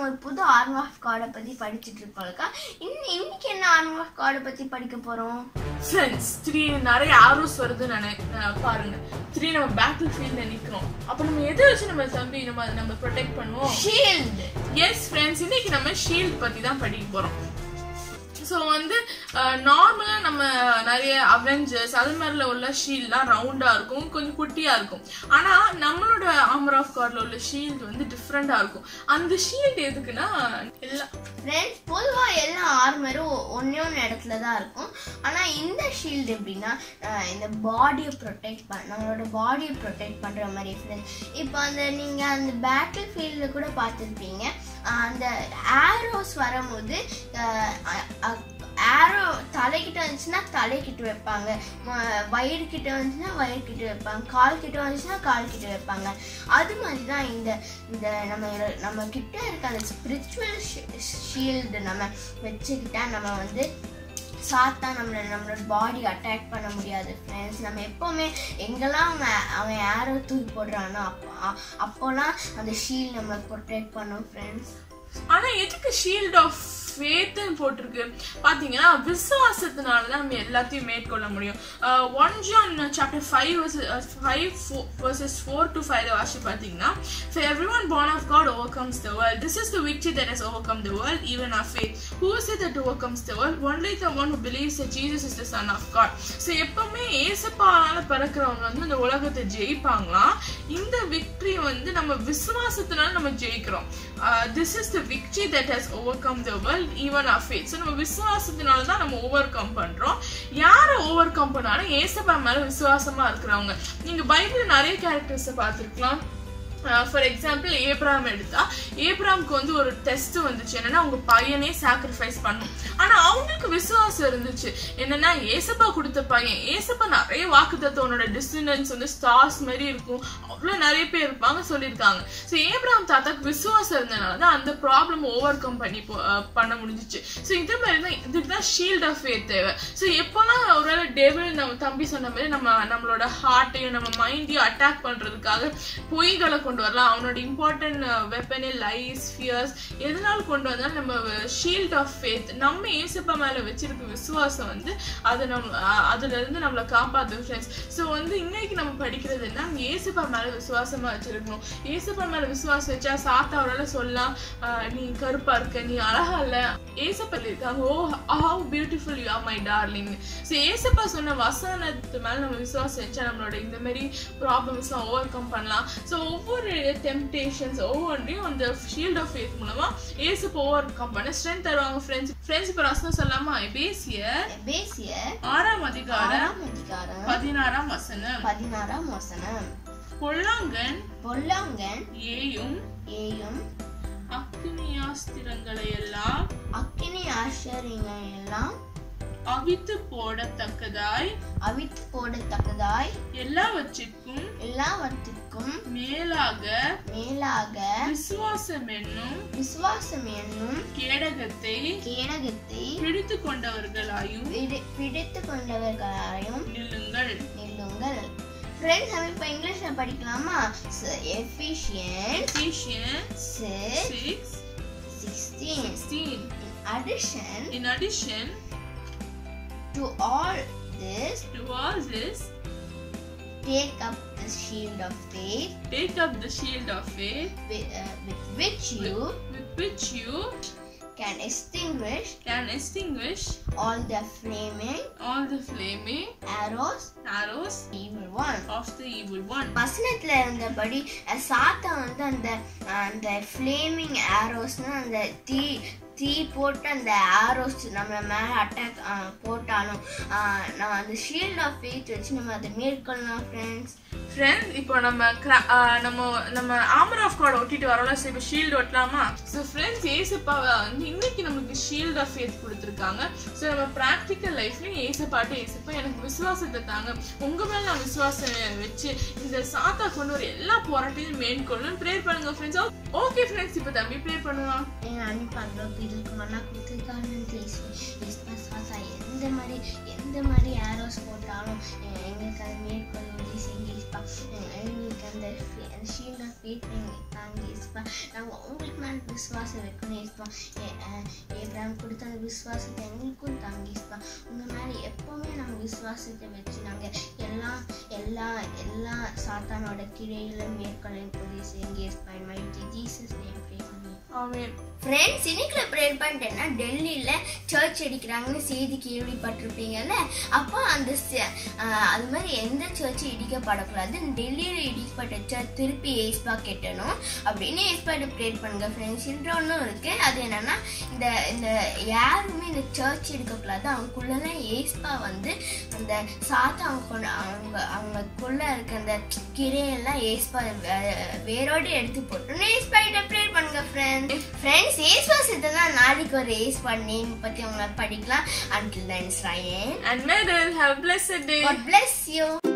ஒரு புது arm of கார்டை பத்தி படிச்சுட்டு இருக்கோம்க்கா இன்னும் இன்னைக்கு என்ன ஆர்ம் ஆஃப் கார்டை பத்தி படிக்க போறோம் ஃப்ரெண்ட்ஸ் த்ரீ நிறைய ஆரோஸ் வருதுன்னு நினை அஹ் பாருங்க த்ரீ நம்ம பேட்டில் ஃபீல்ட்ல நிக்கிறோம் அப்ப நம்ம எதை வச்சு நம்ம தம்பி நம்ம நம்ம ப்ரொடெக்ட் பண்ணுவோம் ஷீல்டு எஸ் ஃப்ரெண்ட்ஸ் இன்னைக்கு நம்ம ஷீல்ட் பத்தி தான் படிக்க போறோம் ஸோ வந்து நார்மலா நம்ம நிறைய அவெஞ்சர்ஸ் அது மாதிரில உள்ள ஷீல்ட்லாம் ரவுண்டா இருக்கும் கொஞ்சம் குட்டியா இருக்கும் ஆனா நம்மளோட ஆமர் ஆஃப் கார்ட்ல உள்ள ஷீல்ட் வந்து டிஃப்ரெண்டா இருக்கும் அந்த ஷீல்ட் எதுக்குன்னா எல்லாம் ஃப்ரெண்ட்ஸ் பொதுவாக எல்லா ஆர்மரும் ஒன்றே ஒன்று இடத்துல தான் இருக்கும் ஆனால் இந்த ஷீல்டு எப்படின்னா அஹ், இந்த பாடியை ப்ரொடெக்ட் பண்ண நம்மளோட பாடியை ப்ரொடெக்ட் பண்ணுற மாதிரி ஃப்ரெண்ட்ஸ் இப்போ அந்த நீங்கள் அந்த பேட்டில் ஃபீல்டில் கூட பார்த்துருப்பீங்க அஹ், அந்த ஆரோஸ் வரும்போது ஆரோ தலைக்கிட்ட வந்துச்சுன்னா தலைக்கிட்ட வைப்பாங்க ம- வயிறு கிட்ட வந்துச்சுன்னா வயிறு கிட்ட வைப்பாங்க கால் கிட்ட வந்துச்சுன்னா கால் கிட்ட வைப்பாங்க அது மாதிரி தான் இந்த இந்த நம்ம இர- நம்ம கிட்ட இருக்க அந்த ஸ்பிரிச்சுவல் ஷீல்டு நம்ம வச்சுக்கிட்டா நம்ம வந்து சாத்தா நம்மளை நம்மளோட பாடி அட்டாக் பண்ண முடியாது ஃப்ரெண்ட்ஸ் நம்ம எப்போவுமே எங்கெல்லாம் அவன் அவன் யாரோ தூக்கி போடுறானோ அப்போ அ- அப்போலாம் அந்த ஷீல்டு நம்மளை ப்ரொடெக்ட் பண்ணும் ஃப்ரெண்ட்ஸ் ஆனா எதுக்கு ஷீல்ட் ஆஃப் ஃபேத்னு போட்டிருக்கு பாத்தீங்கன்னா விசுவாசத்தினால தான் நம்ம எல்லாத்தையும் மேற்கொள்ள முடியும் one John chapter five five verses four to five வாசி பார்த்தீங்கன்னா for everyone born of God overcomes the world this is the victory that has overcome the world even our faith who is it that overcomes the world only the one who believes that Jesus is the son of God so எப்பவுமே ஏசப்பாவால பிறக்கிறவங்க வந்து இந்த உலகத்தை ஜெயிப்பாங்களாம் இந்த victory வந்து நம்ம விசுவாசத்தினால நம்ம ஜெயிக்கிறோம் this is the victory that has overcome the world even of faith so நம்ம விசுவாசத்தினால தான் நம்ம ஓவர் கம் பண்றோம் யாரை ஓவர் கம் பண்ணாலும் ஏசப்பா மேல விசுவாசமா இருக்கிறவங்க நீங்க பைபிள் நிறைய கேரக்டர்ஸை பார்த்துருக்கலாம் ஃபார் எக்ஸாம்பிள் ஏப்ராம் எடுத்தா ஏப்ராம்க்கு வந்து ஒரு டெஸ்ட் வந்துச்சு என்னன்னா அவங்க பையனே சாக்ரிஃபைஸ் பண்ணும் ஆனா அவங்களுக்கு விசுவாசம் இருந்துச்சு என்னன்னா ஏசப்பா கொடுத்த பையன் ஏசப்பா நிறைய வாக்குத்தத்தம் உன்னோட டிஸ்டன்ஸ் வந்து ஸ்டார்ஸ் மாதிரி இருக்கும் அவ்வளவு நிறைய பேர் இருப்பாங்க சொல்லியிருக்காங்க ஸோ ஏப்ராம் தாத்தாக்கு விசுவாசம் இருந்தனால தான் அந்த ப்ராப்ளம் ஓவர் கம் பண்ணி போ- அஹ் பண்ண முடிஞ்சிச்சு ஸோ இதே மாதிரி தான் இதுக்கு தான் ஷீல்ட் ஆஃப் ஃபேத் தேவை ஸோ எப்போல்லாம் ஒருவேளை டேபிள் நம்ம தம்பி சொன்ன மாதிரி நம்ம நம்மளோட ஹார்ட்டையும் நம்ம மைண்டையும் அட்டாக் பண்றதுக்காக பொய்களை கொண்டு வரலாம் அவனோட இம்பார்ட்டன்ட் வெப்பனே லைஸ் ஃபியர்ஸ் எதனால கொண்டு வந்தாலும் நம்ம ஷீல்ட் ஆஃப் ஃபேத் நம்ம ஏசப்பா மேல வச்சிருக்க விசுவாசம் வந்து அது நம்ம அஹ் அதுல இருந்து நம்மளை காப்பாத்து ஃப்ரெண்ட்ஸ் ஸோ வந்து இன்னைக்கு நம்ம படிக்கிறது என்ன ஏசப்பா மேல விசுவாசமா வச்சிருக்கணும் ஏசப்பா மேல விசுவாசம் வச்சா சாத்தாவரால சொல்லலாம் அஹ் நீ கருப்பா இருக்க நீ அழகா இல்ல ஏசப்பா இருக்காங்க oh how beautiful you are my darling so ஏசப்பா சொன்ன வசனத்து மேல நம்ம விசுவாசம் வச்சா நம்மளோட இந்த மாதிரி ப்ராப்ளம்ஸ்லாம் ஓவர் கம் பண்ணலாம் ஸோ ஒவ்வொரு டெம்டேஷன்ஸ் ஒவ்வொன்றையும் அந்த ஷீல்ட் ஆஃப் ஃபேத் மூலமா ஏசப்பா ஓவர் கம் பண்ண ஸ்ட்ரென்த் தருவாங்க ஃப்ரெண்ட்ஸ் ஃப்ரெண்ட்ஸ் இப்போ ரசனம் சொல்லாமா எபேசியர் பேசிய ஆறாம் அதிகாரம் ஆறாம் அதிகாரம் பதினாறாம் வசனம் பதினாறாம் வசனம் பொல்லாங்கன் பொல்லாங்கன் ஏயும் ஏயும் அக்னியாஸ்திரங்களை எல்லாம் அக்கினி ஆச்சரியங்கள் எல்லாம் அவித்து போடத்தக்கதாய் அவித்து போடத்தக்கதாய் எல்லாவற்றிற்கும் எல்லாவற்றிற்கும் மேலாக மேலாக விசுவாசம் என்னும் விசுவாசம் என்னும் கேடகத்தை கேடகத்தை பிடித்து கொண்டவர்களாயும் பிடி- பிடித்து கொண்டவர்களாயும் நில்லுங்கள் நில்லுங்கள் ஃப்ரெண்ட்ஸ் நம்ம இப்போ இங்கிலீஷ்ல படிக்கலாமா Ephesian Ephesians six 6 sixteen 16 addition In addition to all this to all this take up the shield of faith take up the shield of faith with, uh, with which you with which you can extinguish can extinguish all the flaming all the flaming arrows arrows evil one of the evil one வசனத்துல இருந்தபடி அஹ், சாத்தான் வந்து அந்த அஹ், அந்த flaming ஆரோஸ்னு அந்த தீ தீ போட்டு அந்த ஆரோஸ் நம்ம மேல அட்டாக் போட்டாலும் அஹ், நான் அந்த ஷீல்ட் ஆஃப் ஃபேத் வச்சு நம்ம அதை மேற்கொள்ளலாம் ஃப்ரெண்ட்ஸ் ஃப்ரெண்ட் இப்போ நம்ம cra- ஆஹ் நம்ம நம்ம ஆமர் ஆஃப் கார்டு ஒட்டிட்டு வரோம்ல ஸோ இப்போ ஷீல்டு ஒட்டலாமா ஸோ ஃப்ரெண்ட்ஸ் ஏசப்பாவை வந்து இன்னைக்கு நமக்கு ஷீல்ட் ஆஃப் ஃபேத் கொடுத்துருக்காங்க ஸோ நம்ம ப்ராக்டிக்கல் லைஃப்லையும் ஏசப்பாட்டு ஏசப்பா எனக்கு விசுவாசத்தை தாங்க உங்க மேல நான் விசுவாசம் வச்சு இந்த சாத்தா கொண்டு வர எல்லா போராட்டையும் மேற்கொள்ளணும் ப்ரேயர் பண்ணுங்க ஃப்ரெண்ட்ஸ் ஓகே ஃப்ரெண்ட்ஸ் இப்போ தம்பி ப்ரே பண்ணுவான் என் அனுப்பாங்க பிள்ளைக்கு மண்ணா கொடுத்துருக்காங்கன்னு எஸ்பா சாத்தா எந்த மாதிரி எந்த மாதிரி ஆரோஸ் போட்டாலும் எ- எங்களுக்கு அதை மேற்கொள்ள உதவி செஞ்சு எஸ்பா எ- எங்களுக்கு அந்த ஷீல்ட் ஆஃப் ஃபேத் தாங்கி ஏசுப்பா நாங்கள் உங்களுக்கு மேலே விசுவாசம் வைக்கணும் ஏசுப்பா ஏப்ராம் கொடுத்த அந்த விசுவாசத்தை எங்களுக்கும் தாங்கி ஏசுப்பா உங்கள் மேலே எப்போவுமே நாங்கள் விசுவாசத்தை வச்சு நாங்கள் எல்லா எல்லா எல்லா சாத்தானோட கிளையில மேற்கொள்ளையும் உதவி செய்யுங்க ஏசுப்பா in mighty Jesus name pray for me. Amen friends இன்னைக்குள்ள ப்ரேயர் பாயிண்ட் என்ன டெல்லியில் சர்ச் அடிக்கிறாங்கன்னு செய்தி கேள்விப்பட்டிருப்பீங்கல்ல அப்போ அந்த ச- ஆஹ் அது மாதிரி எந்த சர்ச்சும் இடிக்கப்படக்கூடாது டெல்லியில் இடிக்கப்பட்ட சர்ச் திருப்பி ஏஸ்பா கெட்டணும் அப்படின்னு ஏஸ்பாட்ட ப்ரேயர் பண்ணுங்க ஃப்ரெண்ட்ஸ் இன்னொன்றும் இருக்கு அது என்னன்னா இந்த இந்த யாருமே இந்த சர்ச் எடுக்கக்கூடாது அவங்களுக்குள்ளலாம் ஏஸ்பா வந்து அந்த சாத்து அவங்க கொண்டு அவங்க அவங்களுக்குள்ள இருக்க அந்த கிரையெல்லாம் ஏஸ்பா வே- வேரோடு எடுத்து போட்டோன்னு ஏஸ்பா கிட்ட ப்ரேயர் பண்ணுங்க ஃப்ரெண்ட்ஸ் ஃப்ரெண்ட்ஸ் ஏஸ்பா தான் நாளைக்கு ஒரு ஏஸ்பா நேம் பத்தி அவங்க படிக்கலாம் அன்டில் தென் ஸ்ரையன் and Meryl have a blessed day God bless you